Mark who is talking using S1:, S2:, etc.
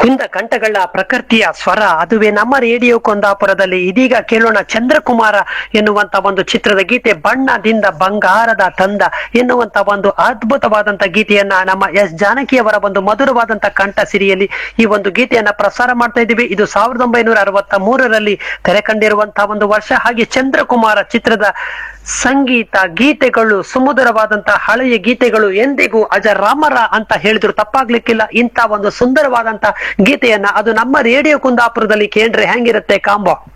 S1: ಕುಂದ ಕಂಠಗಳ ಪ್ರಕೃತಿಯ ಸ್ವರ ಅದುವೇ ನಮ್ಮ ರೇಡಿಯೋ ಕುಂದಾಪುರದಲ್ಲಿ ಇದೀಗ ಕೇಳೋಣ ಚಂದ್ರಕುಮಾರ ಎನ್ನುವಂತ ಒಂದು ಚಿತ್ರದ ಗೀತೆ ಬಣ್ಣದಿಂದ ಬಂಗಾರದ ತಂದ ಎನ್ನುವಂತ ಒಂದು ಅದ್ಭುತವಾದಂತ ಗೀತೆಯನ್ನ ನಮ್ಮ ಎಸ್ ಜಾನಕಿಯವರ ಒಂದು ಮಧುರವಾದಂತ ಕಂಠ ಸಿರಿಯಲ್ಲಿ ಈ ಒಂದು ಗೀತೆಯನ್ನ ಪ್ರಸಾರ ಮಾಡ್ತಾ ಇದ್ದೀವಿ ಇದು ಸಾವಿರದ ಒಂಬೈನೂರ ಅರವತ್ತ ಮೂರರಲ್ಲಿ ತೆರೆ ಕಂಡಿರುವಂತಹ ಒಂದು ವರ್ಷ ಹಾಗೆ ಚಂದ್ರಕುಮಾರ ಚಿತ್ರದ ಸಂಗೀತ ಗೀತೆಗಳು ಸುಮಧುರವಾದಂತಹ ಹಳೆಯ ಗೀತೆಗಳು ಎಂದಿಗೂ ಅಜರಾಮರ ಅಂತ ಹೇಳಿದ್ರು ತಪ್ಪಾಗ್ಲಿಕ್ಕಿಲ್ಲ ಇಂಥ ಒಂದು ಸುಂದರವಾದಂತ ಗೀತೆಯನ್ನ ಅದು ನಮ್ಮ ರೇಡಿಯೋ ಕುಂದಾಪುರದಲ್ಲಿ ಕೇಂದ್ರೆ ಹೆಂಗಿರುತ್ತೆ ಕಾಂಬೋ